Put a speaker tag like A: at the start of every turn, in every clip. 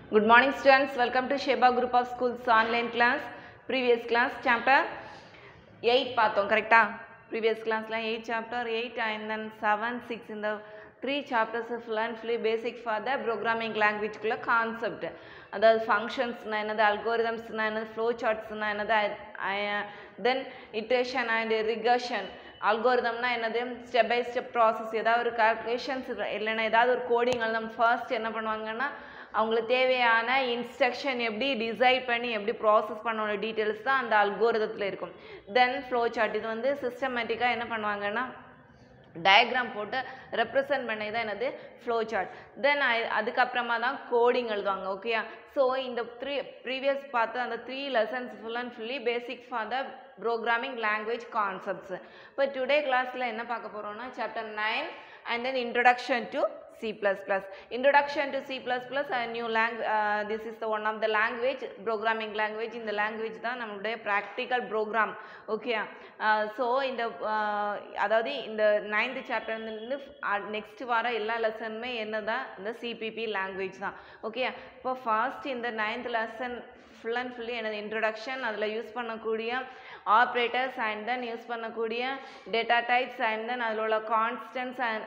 A: Good morning students, welcome to Sheba Group of Schools online class. Previous class chapter 8 பார்த்தோம் கரெக்டா previous கிளாஸில் eight chapter eight and then seven six இந்த three chapters full and fully basic for the programming லாங்குவேஜ்குள்ள concept அதாவது ஃபங்க்ஷன்ஸ்னால் என்னது அல்கோரிதம்ஸ்னால் என்னது ஃப்ளோ சார்ட்ஸ்னால் என்னது தென் இட்ரேஷன் அண்ட் ரிகர்ஷன் அல்கோரிதம்னா என்னது ஸ்டெப் பை ஸ்டெப் ப்ராசஸ் ஏதாவது ஒரு கால்குலேஷன்ஸ் இல்லைன்னா ஏதாவது ஒரு கோடிங் நம்ம ஃபர்ஸ்ட் என்ன பண்ணுவாங்கன்னா அவங்களுக்கு தேவையான இன்ஸ்ட்ரக்ஷன் எப்படி டிசைட் பண்ணி எப்படி ப்ராசஸ் பண்ணோட டீட்டெயில்ஸ் தான் அந்த அல்கோரிதத்தில் இருக்கும் தென் ஃப்ளோ சார்ட் இது வந்து சிஸ்டமேட்டிக்காக என்ன பண்ணுவாங்கன்னா டயக்ராம் போட்டு ரெப்ரசன்ட் பண்ணி தான் என்னது ஃப்ளோ சார்ட் தென் அதுக்கப்புறமா தான் கோடிங் எழுதுவாங்க ஓகேயா ஸோ இந்த த்ரீ ப்ரீவியஸ் பார்த்த அந்த three lessons full and fully basic for the programming language concepts இப்போ டுடே கிளாஸில் என்ன பார்க்க போகிறோம்னா chapter nine and then introduction to C++. Introduction to C++, a new language, uh, this is the one of the language, programming language. இந்த language தான் நம்மளுடைய practical program. Okay so இந்த uh, அதாவது இந்த நைன்த் சாப்டர்லேருந்து நெக்ஸ்ட் வர எல்லா லெசனுமே என்ன தான் இந்த சிபிபி லாங்குவேஜ் தான் ஓகே இப்போ ஃபர்ஸ்ட் இந்த ninth lesson full and fully எனது இன்ட்ரொடக்ஷன் அதில் யூஸ் பண்ணக்கூடிய ஆப்ரேட்டர்ஸ் அண்ட் தென் யூஸ் பண்ணக்கூடிய டேட்டா டைப்ஸ் அண்ட் தென் அதில் உள்ள கான்ஸ்டன்ஸ் அண்ட்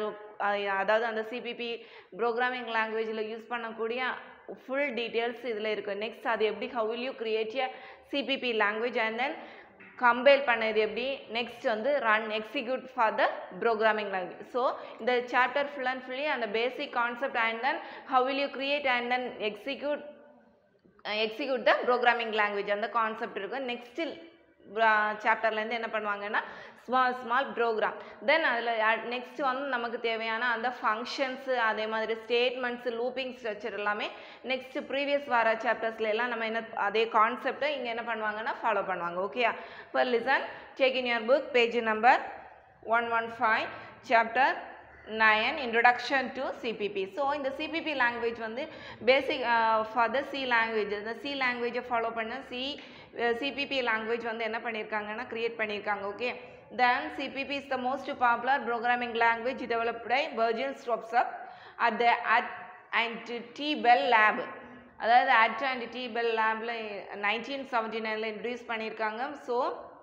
A: அதாவது அந்த சிபிபி ப்ரோக்ராமிங் லாங்குவேஜில் யூஸ் பண்ணக்கூடிய ஃபுல் டீட்டெயில்ஸ் இதில் இருக்குது நெக்ஸ்ட் அது எப்படி how will you create a CPP language and then compile பண்ணது எப்படி நெக்ஸ்ட் வந்து run execute for the programming language so இந்த சாப்டர் ஃபுல் அண்ட் ஃபுல்லி அந்த basic concept and then how will you create and then execute execute the programming language அந்த concept இருக்கும் next சாப்டர்லேருந்து என்ன பண்ணுவாங்கன்னா ஸ்மால் ஸ்மால் ப்ரோக்ராம் தென் அதில் next வந்து நமக்கு தேவையான அந்த ஃபங்க்ஷன்ஸு அதே மாதிரி ஸ்டேட்மெண்ட்ஸு லூப்பிங் ஸ்ட்ரக்சர் எல்லாமே நெக்ஸ்ட் ப்ரீவியஸ் வர சாப்டர்ஸ்ல எல்லாம் நம்ம என்ன அதே கான்செப்டை இங்கே என்ன பண்ணுவாங்கன்னா ஃபாலோ பண்ணுவாங்க ஓகேயா இப்போ listen take in your book page number one one five chapter nine introduction to CPP so இந்த சிபிபி லாங்குவேஜ் வந்து basic for the C language இந்த சி லாங்குவேஜை ஃபாலோ பண்ண சி சிபிபி லாங்குவேஜ் வந்து என்ன பண்ணியிருக்காங்கன்னா க்ரியேட் பண்ணியிருக்காங்க okay then CPP is the most popular programming language developed by Bjarne Stroustrup at the AT and T Bell lab அதாவது AT and T Bell லேபில் nineteen seventy நைனில் introduce பண்ணியிருக்காங்க so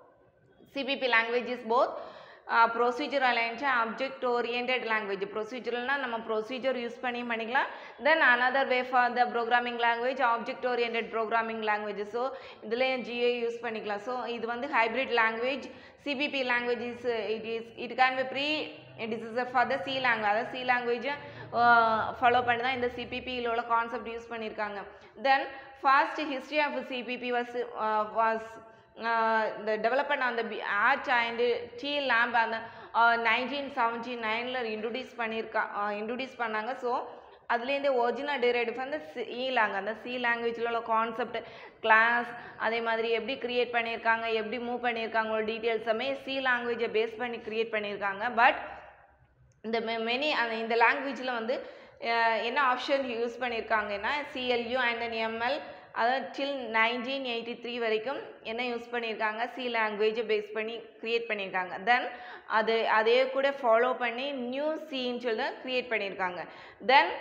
A: CPP language is both procedural and object oriented language ப்ரொசீஜரல்னால் நம்ம procedure use பண்ணி பண்ணிக்கலாம் then another way for the programming language object oriented programming language so இதுலேயும் ஜிஏ use பண்ணிக்கலாம் ஸோ இது வந்து hybrid language CPP language is it is it can be pre it is for the C language அதாவது C லாங்குவேஜை follow பண்ணி தான் இந்த சிபிபியில் உள்ள கான்செப்ட் யூஸ் பண்ணியிருக்காங்க then fast history of CPP was was இந்த டெவலப்மெண்ட் அந்த ஆர்ட் அண்டு டி லேம்ப் அந்த நைன்டீன் செவன்ட்டி நைனில் இன்ட்ரடியூஸ் பண்ணியிருக்கா இன்ட்ரடியூஸ் பண்ணாங்க ஸோ அதுலேருந்து ஒரிஜினல் டிரைவ் வந்து சி லாங் அந்த சி லாங்குவேஜில் உள்ள கான்செப்ட் கிளாஸ் அதே மாதிரி எப்படி க்ரியேட் பண்ணியிருக்காங்க எப்படி மூவ் பண்ணியிருக்காங்களோ டீட்டெயில்ஸ் எல்லாமே சி லாங்குவேஜை பேஸ் பண்ணி க்ரியேட் பண்ணியிருக்காங்க பட் இந்த மெனி அந்த இந்த லாங்குவேஜில் வந்து என்ன ஆப்ஷன் யூஸ் பண்ணியிருக்காங்கன்னா சிஎல்யூ அண்ட் தென் எம்எல் அதாவது டில் நைன்டீன் எயிட்டி த்ரீ வரைக்கும் என்ன யூஸ் பண்ணியிருக்காங்க சி லாங்குவேஜை பேஸ் பண்ணி க்ரியேட் பண்ணியிருக்காங்க தென் அது அதே கூட ஃபாலோ பண்ணி நியூ சின்னு சொல்லி க்ரியேட் பண்ணியிருக்காங்க தென்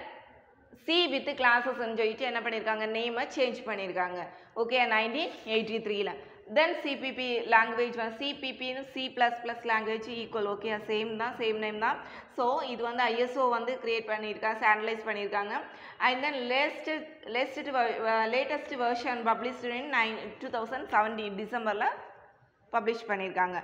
A: சி வித் கிளாஸஸ்ன்னு சொல்லிட்டு என்ன பண்ணியிருக்காங்க நேமை சேஞ்ச் பண்ணியிருக்காங்க ஓகே நைன்டீன் எயிட்டி த்ரீல தென் சிபிபி லாங்குவேஜ் வந்து சிபிபின்னு C plus plus language equal okay same தான் சேம் நேம் தான் ஸோ இது வந்து ஐஎஸ்ஓ வந்து க்ரியேட் பண்ணியிருக்காங்க ஸ்டாண்டலைஸ் பண்ணியிருக்காங்க and then last last latest version published in nine two thousand seventeen டிசம்பரில் பப்ளிஷ் பண்ணியிருக்காங்க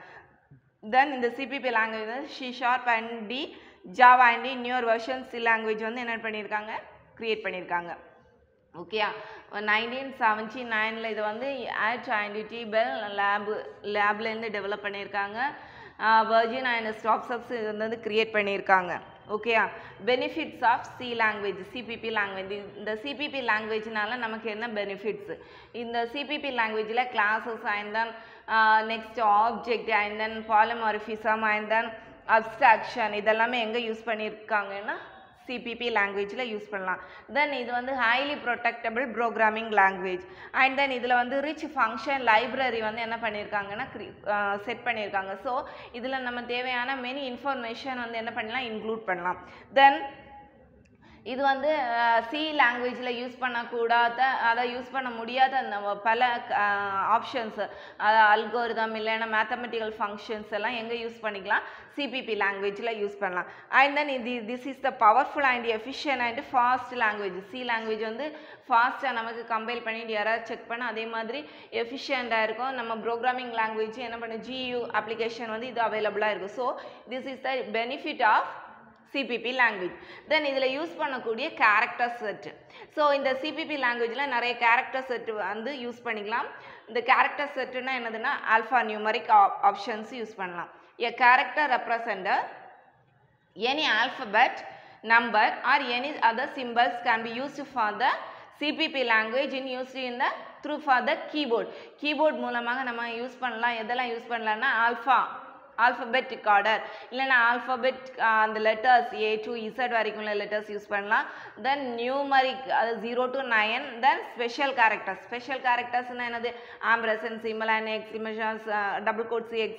A: தென் இந்த சிபிபி லாங்குவேஜ் வந்து C sharp and D Java and newer version C language வந்து என்ன பண்ணியிருக்காங்க க்ரியேட் பண்ணியிருக்காங்க ஓகேயா நைன்டீன் செவன்ட்டி நைனில் இது வந்து ஆட் அண்ட் டிபெல் லேபு லேப்லேருந்து டெவலப் பண்ணியிருக்காங்க வர்ஜின் அண்ட் ஸ்டாப்ஸ்அப்ஸ் இது வந்து க்ரியேட் பண்ணியிருக்காங்க ஓகேயா benefits of C language CPP language இந்த சிபிபி லாங்குவேஜ்னால நமக்கு என்ன பெனிஃபிட்ஸ் இந்த சிபிபி லாங்குவேஜில் classes and then next object and then polymorphism and then abstraction இதெல்லாமே எங்கே யூஸ் பண்ணியிருக்காங்கன்னா சிபிபி லாங்குவேஜில் யூஸ் பண்ணலாம் தென் இது வந்து highly protectable programming language and then இதில் வந்து ரிச் ஃபங்க்ஷன் லைப்ரரி வந்து என்ன பண்ணியிருக்காங்கன்னா செட் பண்ணியிருக்காங்க ஸோ இதில் நம்ம தேவையான மெனி இன்ஃபர்மேஷன் வந்து என்ன பண்ணலாம் இன்க்ளூட் பண்ணலாம் தென் இது வந்து சி லாங்குவேஜில் யூஸ் பண்ணக்கூடாத அதை யூஸ் பண்ண முடியாத அந்த பல ஆப்ஷன்ஸ் அல்கோரிதம் இல்லைன்னா மேத்தமெட்டிக்கல் ஃபங்க்ஷன்ஸ் எல்லாம் எங்கே யூஸ் பண்ணிக்கலாம் சிபிபி லாங்குவேஜில் யூஸ் பண்ணலாம் அண்ட் தென் இது this is the powerful and efficient and fast language C language வந்து ஃபாஸ்ட்டாக நமக்கு கம்பைல் பண்ணிட்டு யாராவது செக் பண்ண அதே மாதிரி எஃபிஷியண்ட்டாக இருக்கும் நம்ம ப்ரோக்ராமிங் லாங்குவேஜ் என்ன பண்ண ஜியூ அப்ளிகேஷன் வந்து இது அவைலபிளாக இருக்கும் so this is the benefit of CPP language then இதில் யூஸ் பண்ணக்கூடிய கேரக்டர் செட் ஸோ இந்த சிபிபி லாங்குவேஜில் நிறைய கேரக்டர் செட் வந்து யூஸ் பண்ணிக்கலாம் இந்த கேரக்டர் செட்டுனா என்னதுன்னா ஆல்ஃபா நியூமரிக் ஆப்ஷன்ஸ் யூஸ் பண்ணலாம் a character represents any alphabet number or any other symbols can be used for the CPP language in used in the through for the keyboard keyboard மூலமாக நம்ம use பண்ணலாம் எதெல்லாம் use பண்ணலாம்னா alpha alphabetic order இல்லைன்னா alphabet அந்த letters A to Z வரைக்கும் உள்ள letters use பண்ணலாம் தென் நியூமரிக் அது zero to nine then special characters special கேரக்டர்ஸ்னால் என்னது ampersand simple and x images double quotes x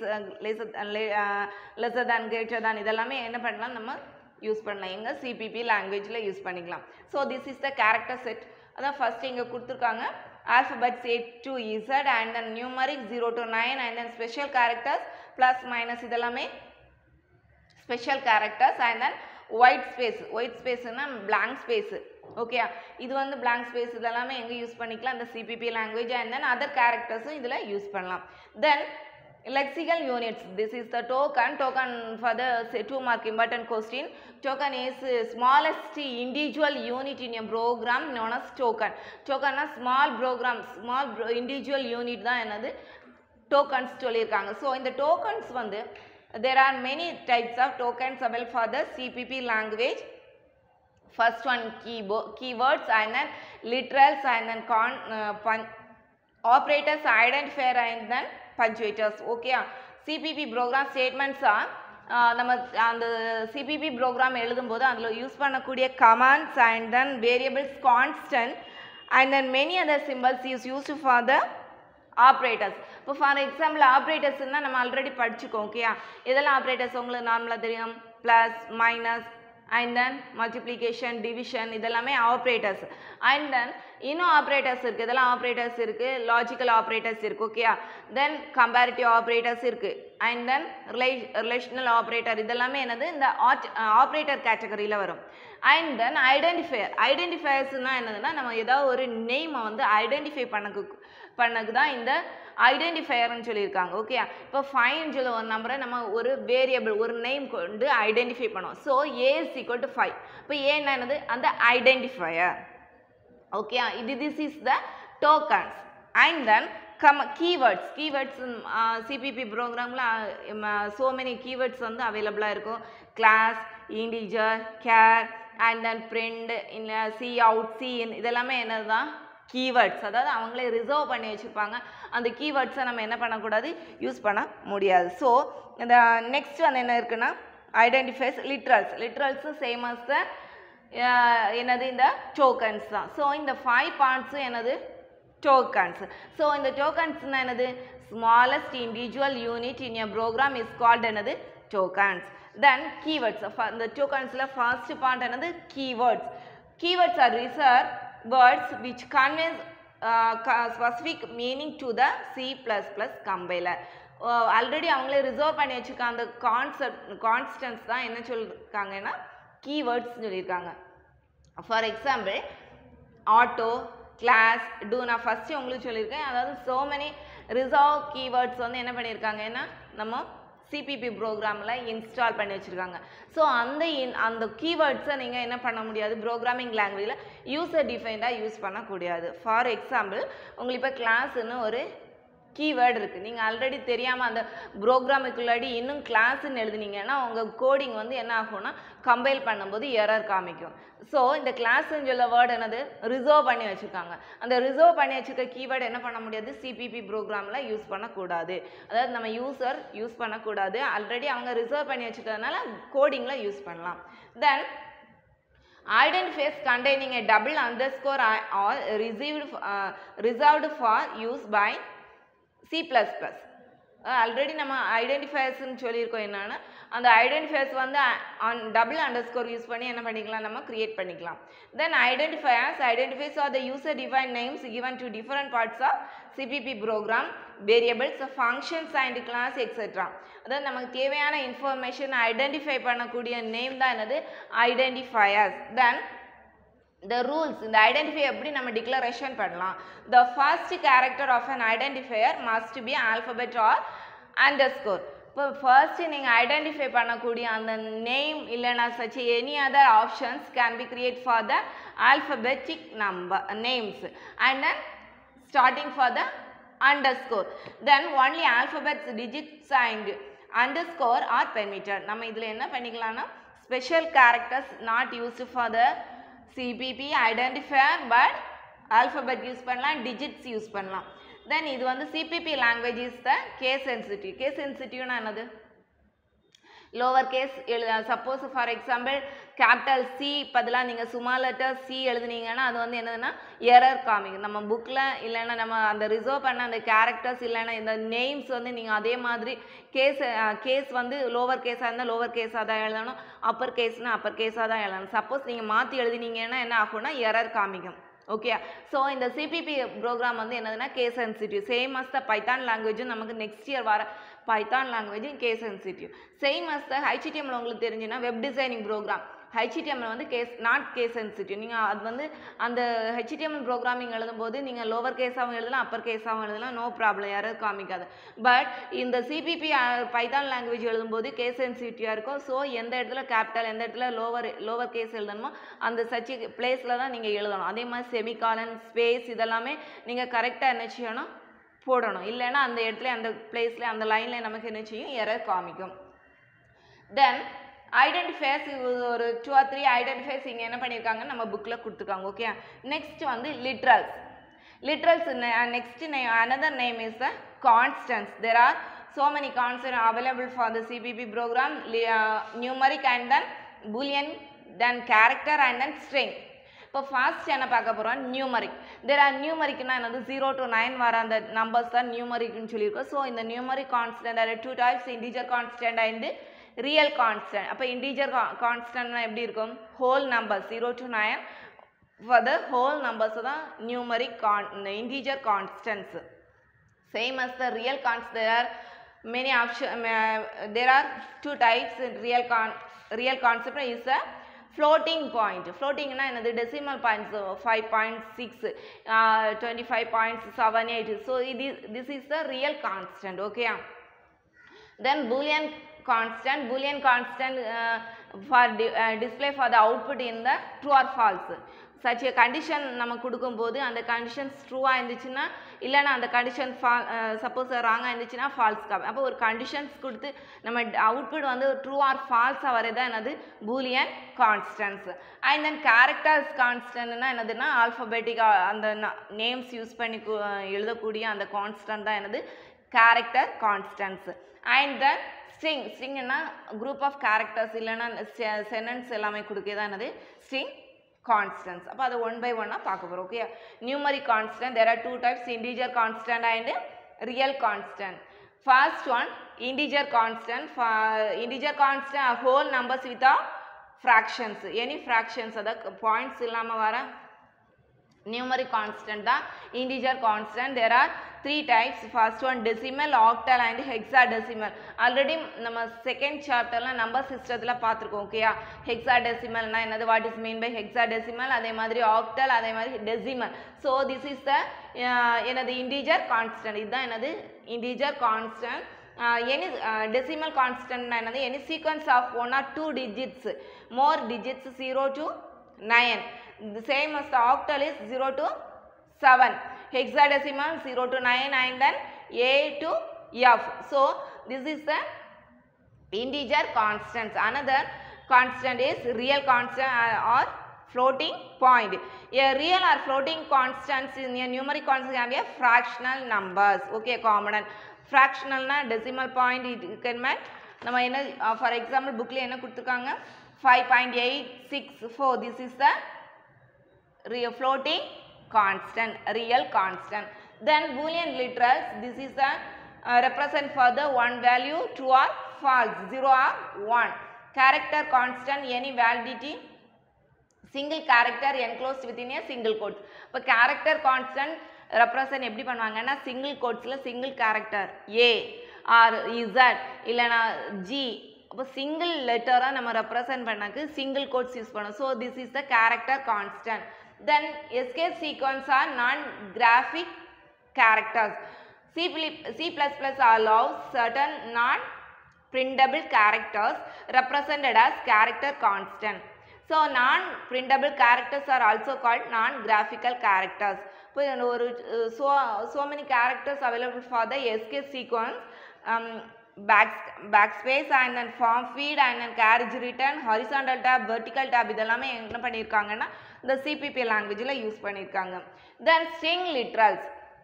A: lesser தான் கிரேட்டர் தான் இதெல்லாமே என்ன பண்ணலாம் நம்ம யூஸ் பண்ணலாம் எங்க சிபிபி லாங்குவேஜில் யூஸ் பண்ணிக்கலாம் so this is the character set அதான் ஃபர்ஸ்ட் இங்கே கொடுத்துருக்காங்க alphabets A to Z and then numeric zero to nine and then special characters plus minus இதெல்லாமே special characters and then white space white ஸ்பேஸ்னா blank space okay இது வந்து blank space இதெல்லாமே எங்கே use பண்ணிக்கலாம் இந்த CPP language and then other கேரக்டர்ஸும் இதில் யூஸ் பண்ணலாம் தென் lexical units this is the token token for the say, two mark important question token is uh, smallest individual unit in a program known as token token னா small program small pro- individual unit தான் என்னது tokens சொல்லியிருக்காங்க so இந்த tokens வந்து there are many types of tokens available for the CPP language first one keyboard keywords and then literals and then con uh, pun operators identifier and then punctuators okay CPP program ஸ்டேட்மெண்ட்ஸாக நம்ம அந்த CPP program எழுதும்போது அதில் use பண்ணக்கூடிய commands and then variables constant and then many other simples is used for the operators இப்போ for example ஆப்ரேட்டர்ஸ்னால் நம்ம already படிச்சுக்கோம் ஓகேயா இதெல்லாம் ஆப்ரேட்டர்ஸ் உங்களுக்கு நார்மலாக தெரியும் plus minus and then multiplication division இதெல்லாமே ஆப்ரேட்டர்ஸ் அண்ட் தென் இன்னும் ஆப்ரேட்டர்ஸ் இருக்குது இதெல்லாம் ஆப்ரேட்டர்ஸ் இருக்குது லாஜிக்கல் ஆப்ரேட்டர்ஸ் இருக்குது ஓகேயா தென் கம்பேரிட்டிவ் ஆப்ரேட்டர்ஸ் இருக்குது and then relay relational operator இதெல்லாமே என்னது இந்த ஆப்ரேட்டர் கேட்டகரியில் வரும் அண்ட் தென் ஐடென்டிஃபையர் ஐடென்டிஃபையர்ஸ்னால் என்னதுன்னா நம்ம ஏதாவது ஒரு நெய்மை வந்து ஐடென்டிஃபை பண்ணக்கு பண்ணக்கு தான் இந்த ஐடென்டிஃபையர்னு சொல்லியிருக்காங்க ஓகே இப்போ ஃபைவ்னு சொல்ல ஒரு நம்பரை நம்ம ஒரு வேரியபிள் ஒரு நேம் கொண்டு ஐடென்டிஃபை பண்ணுவோம் so A is equal to five இப்போ ஏன்னா என்னது அந்த ஐடென்டிஃபையர் ஓகே இது this is the tokens and then come keywords keywords CPP ப்ரோக்ராமில் ஸோ மெனி கீவேர்ட்ஸ் வந்து அவைலபிளாக இருக்கும் class integer char and then print இல்லை சி அவுட் சி இன் இதெல்லாமே என்னது தான் கீவேர்ட்ஸ் அதாவது அவங்களே ரிசர்வ் பண்ணி வச்சுருப்பாங்க அந்த கீவேர்ட்ஸை நம்ம என்ன பண்ணக்கூடாது யூஸ் பண்ண முடியாது ஸோ இந்த நெக்ஸ்ட் வந்து என்ன இருக்குன்னா ஐடென்டிஃபைஸ் லிட்ரல்ஸ் லிட்ரல்ஸும் சேம் அஸ் த என்னது இந்த டோக்கன்ஸ் தான் ஸோ இந்த ஃபைவ் பார்ட்ஸும் என்னது டோக்கன்ஸ் ஸோ இந்த டோக்கன்ஸ்னால் என்னது smallest individual unit in a program is called என்னது டோக்கன்ஸ் தென் கீவேர்ட்ஸ் இந்த டோக்கன்ஸில் ஃபர்ஸ்ட் பார்ட் என்னது keywords keywords are reserve words which conveys uh, ca- specific meaning to the C++ compiler already அவங்களே reserve பண்ணி வச்சுருக்க அந்த கான்செப்ட் கான்ஸ்டன்ஸ் தான் என்ன சொல்லியிருக்காங்கன்னா கீவேர்ட்ஸ் சொல்லியிருக்காங்க for example auto class do நான் ஃபஸ்ட்டு உங்களுக்கு சொல்லியிருக்கேன் அதாவது ஸோ மெனி ரிசர்வ் கீவேர்ட்ஸ் வந்து என்ன பண்ணியிருக்காங்கன்னா நம்ம சிபிபி ப்ரோக்ராமில் இன்ஸ்டால் பண்ணி வச்சுருக்காங்க ஸோ அந்த இன் அந்த கீவேர்ட்ஸை நீங்கள் என்ன பண்ண முடியாது ப்ரோக்ராமிங் லாங்குவேஜில் யூசர் டிஃபைன்டாக யூஸ் பண்ணக்கூடாது ஃபார் எக்ஸாம்பிள் உங்களுக்கு இப்போ கிளாஸ்ன்னு ஒரு கீவேர்டு இருக்குது நீங்கள் ஆல்ரெடி தெரியாமல் அந்த ப்ரோக்ராமுக்குள்ளாடி இன்னும் கிளாஸ்ன்னு எழுதுனீங்கன்னா உங்கள் கோடிங் வந்து என்ன ஆகும்னா கம்பைல் பண்ணும்போது எரர் காமிக்கும் ஸோ இந்த கிளாஸ்ன்னு சொல்ல வேர்டு என்னது ரிசர்வ் பண்ணி வச்சுருக்காங்க அந்த ரிசர்வ் பண்ணி வச்சுருக்க கீவேர்டு என்ன பண்ண முடியாது சிபிபி ப்ரோக்ராமில் யூஸ் பண்ணக்கூடாது அதாவது நம்ம யூசர் யூஸ் பண்ணக்கூடாது ஆல்ரெடி அவங்க ரிசர்வ் பண்ணி வச்சுருக்கிறதுனால கோடிங்கில் யூஸ் பண்ணலாம் then identifiers containing a double underscore i or received uh, reserved for use by C++. Already நம்ம ஐடென்டிஃபயர்ஸ்னு சொல்லியிருக்கோம் என்னன்னா அந்த ஐடென்டிஃபயர்ஸ் வந்து டபுள் அண்டர் ஸ்கோர் யூஸ் பண்ணி என்ன பண்ணிக்கலாம் நம்ம கிரியேட் பண்ணிக்கலாம் then identifiers identifies are the user define names given to different parts of CPP program variables functions and class etcetera அதாவது நமக்கு தேவையான இன்ஃபர்மேஷன் ஐடென்டிஃபை பண்ணக்கூடிய நேம் தான் என்னது ஐடென்டிஃபயர்ஸ் தென் the rules இந்த ஐடென்டிஃபை எப்படி நம்ம டிக்ளரேஷன் பண்ணலாம் the first character of an identifier must be alphabet or underscore இப்போ ஃபர்ஸ்ட் நீங்கள் ஐடென்டிஃபை பண்ணக்கூடிய அந்த நேம் இல்லைனா such any other options can be create for the alphabetic number names and then starting for the underscore then only alphabets digits and underscore are permitted நம்ம இதில் என்ன பண்ணிக்கலாம்னா special characters not used for the CPP identifier but alphabet use பண்ணலாம் digits use பண்ணலாம் then இது வந்து CPP language is the case sensitive case சென்சிட்டிவ்னா என்னது லோவர் கேஸ் எழுத suppose for example capital C பதிலாக நீங்கள் சும்மா லெட்டர் சி எழுதுனீங்கன்னா அது வந்து என்னதுன்னா எரர் காமிக்கும் நம்ம புக்கில் இல்லைன்னா நம்ம அந்த ரிசர்வ் பண்ண அந்த கேரக்டர்ஸ் இல்லைன்னா இந்த நேம்ஸ் வந்து நீங்கள் அதே மாதிரி கேஸ் கேஸ் வந்து லோவர் கேஸாக இருந்தால் லோவர் கேஸாக தான் எழுதணும் அப்பர் கேஸ்னால் அப்பர் கேஸாக தான் எழுதணும் சப்போஸ் நீங்கள் மாற்றி எழுதினீங்கன்னா என்ன ஆகும்னா எரர் காமிக்கும் ஓகே ஸோ இந்த சிபிபி ப்ரோக்ராம் வந்து என்னதுன்னா case sensitive same as the python லாங்குவேஜும் நமக்கு நெக்ஸ்ட் இயர் வர பைத்தான் லாங்குவேஜும் case sensitive same as the ஹைச்சிடிஎம்ல உங்களுக்கு தெரிஞ்சுன்னா வெப் டிசைனிங் ப்ரோக்ராம் ஹெச்டிஎம்ல வந்து கேஸ் நாட் கேஸ் சென்சிட்டிவ் நீங்கள் அது வந்து அந்த ஹெச்டிஎம்எல் ப்ரோக்ராமிங் எழுதும்போது நீங்கள் லோவர் கேஸாகவும் எழுதலாம் அப்பர் கேஸாகவும் எழுதலாம் நோ ப்ராப்ளம் யாரும் காமிக்காது பட் இந்த சிபிபி பைத்தான் லாங்குவேஜ் எழுதும்போது கேஸ் சென்சிட்டிவாக இருக்கும் ஸோ எந்த இடத்துல கேபிட்டல் எந்த இடத்துல லோவர் லோவர் கேஸ் எழுதணுமோ அந்த சச்சி பிளேஸில் தான் நீங்கள் எழுதணும் அதே மாதிரி செமிகாலன் ஸ்பேஸ் இதெல்லாமே நீங்கள் கரெக்டாக என்ன செய்யணும் போடணும் இல்லைன்னா அந்த இடத்துல அந்த பிளேஸில் அந்த லைனில் நமக்கு என்ன செய்யும் எரர் காமிக்கும் தென் ஐடென்டிஃபைஸ் ஒரு டூ ஆர் த்ரீ ஐடென்டிஃபைஸ் இங்கே என்ன பண்ணியிருக்காங்க நம்ம புக்கில் கொடுத்துருக்காங்க ஓகே நெக்ஸ்ட் வந்து literals literals next name another name is the constants there are so many constants available for the CPP program li- uh, numeric and then boolean then character and then string இப்போ first என்ன பார்க்க போகிறோம் numeric there are நியூமரிக்னா என்னது zero to nine வர அந்த numbers தான் நியூமரிக்னு சொல்லியிருக்கோம் so இந்த numeric constant are two types integer constant and real constant அப்போ இன்டீஜர் கான்ஸ்டன்ட்னா எப்படி இருக்கும் whole number zero to nine for the whole numbers தான் numeric con இந்த integer constants same as the real const there are many option uh, there are two types in real con real concept is a floating point floating னா என்னது decimal points uh, 5.6 uh, 25.78 so it is, this is the real constant okay then boolean constant boolean constant uh, for di uh, display for the output in the true or false such a condition நம்ம கொடுக்கும்போது அந்த conditions ட்ரூவாக இருந்துச்சுன்னா இல்லைன்னா அந்த condition fall suppose ராங்காக இருந்துச்சுன்னா falls காமி அப்போ ஒரு கண்டிஷன்ஸ் கொடுத்து நம்ம அவுட்புட் வந்து ட்ரூ ஆர் ஃபால்ஸாக வரது தான் என்னது boolean constants and then characters கான்ஸ்டன்ட்னா என்னதுன்னா ஆல்ஃபபெட்டிக்காக அந்த நேம்ஸ் யூஸ் பண்ணி கு- எழுதக்கூடிய அந்த கான்ஸ்டன்ட் தான் என்னது character constants and then string ஸ்ட்ரிங்னா குரூப் ஆஃப் கேரக்டர்ஸ் இல்லைன்னா சென்டென்ஸ் எல்லாமே கொடுக்க தான் என்னது ஸ்ட்ரிங் கான்ஸ்டன்ஸ் அப்போ அதை ஒன் பை ஒன்னாக பார்க்க போகிறோம் okay numeric constant there are two types integer constant and real constant first one integer constant integer constant whole numbers with fractions any fractions அதாவது பாயிண்ட்ஸ் இல்லாமல் வர numeric constant தான் integer constant there are three types first one decimal octal and hexadecimal already நம்ம second chapterல number systemத்துல பார்த்திருக்கோம் ஓகேயா hexadecimalனா என்னது what is mean by hexadecimal அதே மாதிரி octal அதே மாதிரி decimal so this is the uh, என்னது integer constant இதுதான் என்னது integer constant uh, any uh, decimal constant னா என்னது any sequence of one or two digits more digits 0 to 9 the same as the octal is 0 to 7 hexadecimal 0 to 9 and then a to f so this is the integer constants another constant is real constant uh, or floating point a real or floating constants in a numeric constant can be a fractional numbers okay common fractionalனா decimal point it can mean நம்ம என்ன for example புக்கில் என்ன கொடுத்துருக்காங்க five point eight six four this is the real floating constant real constant then boolean literals this is the represent for the one value true or false 0 or 1 character constant any validity single character enclosed within a single quotes இப்போ character constant represent எப்படி பண்ணுவாங்கன்னா single quotesல single character a or z இல்லைனா g அப்போ single லெட்டராக நம்ம represent பண்ணக்கு single quotes use பண்ணோம் so this is the character constant then escape sequence are non graphic characters. C++ C++ allows certain non-printable characters represented as character constant. So, non-printable characters are also called non-graphical characters. இப்போ இந்த ஒரு uh, so so many characters available for the escape sequence um, back backspace and then form feed and then carriage return horizontal tab vertical tab இதெல்லாமே என்ன பண்ணியிருக்காங்கன்னா இந்த CPP லாங்குவேஜில் use பண்ணியிருக்காங்க தென் string literals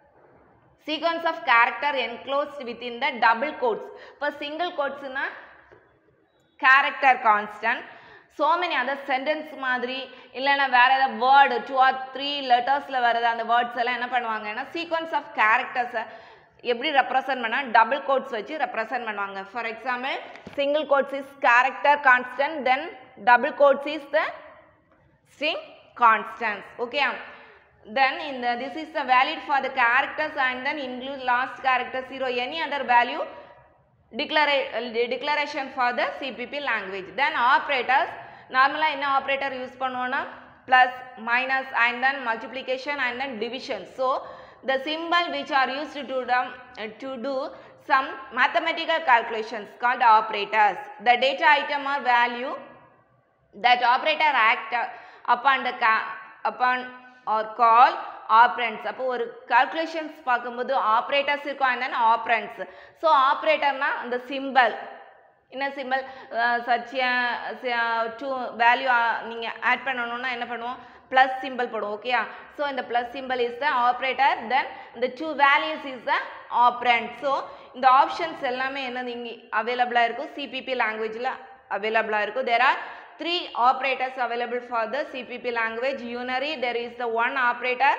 A: sequence of character enclosed within the double quotes இப்போ single quotesனா character constant so many other sentence மாதிரி இல்லைன்னா வேற ஏதாவது வேர்டு டூ ஆர் த்ரீ லெட்டர்ஸில் வர்றது அந்த வேர்ட்ஸ் எல்லாம் என்ன பண்ணுவாங்கன்னா சீக்வன்ஸ் ஆஃப் கேரக்டர்ஸை எப்படி ரெப்ரசன்ட் பண்ணால் டபுள் கோட்ஸ் வச்சு ரெப்ரசன்ட் பண்ணுவாங்க for example single quotes is character constant then double quotes is the string constants okay then in the this is the valid for the characters and then include last character zero any other value declara declaration for the cpp language then operators நார்மலா என்ன operator use பண்ணுவோம்னா plus minus and then multiplication and then division so the symbol which are used to do them, to do some mathematical calculations called operators the data item or value that operator act upon the ca- upon or call operands அப்போ ஒரு calculations பார்க்கும்போது operators இருக்கும் and then operands so ஆப்ரேட்டர்னா அந்த symbol என்ன symbol such two value நீங்கள் add பண்ணணும்னா என்ன பண்ணுவோம் ப்ளஸ் சிம்பிள் போடுவோம் ஓகேயா ஸோ இந்த plus symbol is the operator then இந்த two values is the operand so இந்த ஆப்ஷன்ஸ் எல்லாமே என்னது இங்கே அவைலபிளாக இருக்கும் சிபிபி லாங்குவேஜில் அவைலபிளாக இருக்கும் there are three operators available for the CPP language. Unary, there is the one operator,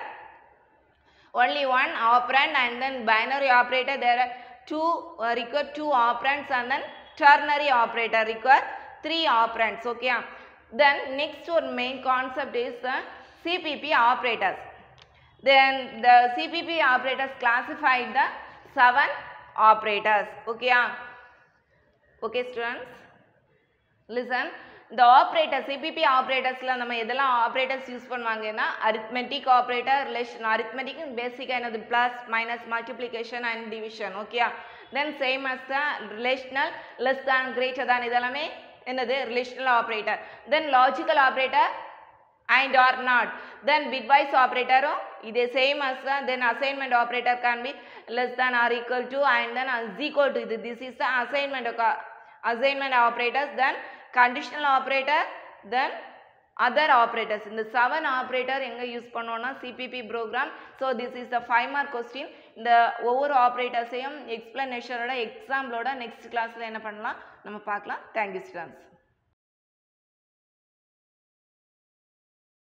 A: only one operand and then binary operator, there are two, uh, require two operands and then ternary operator require three operands, okay. Then next one main concept is the CPP operators. Then the CPP operators classified the seven operators, okay. Okay students, listen. இந்த operator CPP ஆப்ரேட்டர்ஸில் நம்ம எதெல்லாம் operators use பண்ணுவாங்கன்னா arithmetic operator relation arithmetic பேசிக்காக என்னது plus minus multiplication and division ஓகேயா then same as the relational less than greater தான் இதெல்லாமே என்னது relational operator then logical operator and or not then bitwise ஆப்ரேட்டரும் இதே சேம் அஸ் தான் then assignment operator can be less than or equal to and then is equal to இது this is the assignment assignment operators then conditional operator then other operators இந்த seven operator எங்கே use பண்ணோம்னா CPP program so this is the five mark question இந்த ஒவ்வொரு ஆப்ரேட்டர்ஸையும் எக்ஸ்பிளனேஷனோட எக்ஸாம்பிளோட next கிளாஸில் என்ன பண்ணலாம் நம்ம பார்க்கலாம் தேங்க்யூ ஸ்டூடெண்ட்ஸ்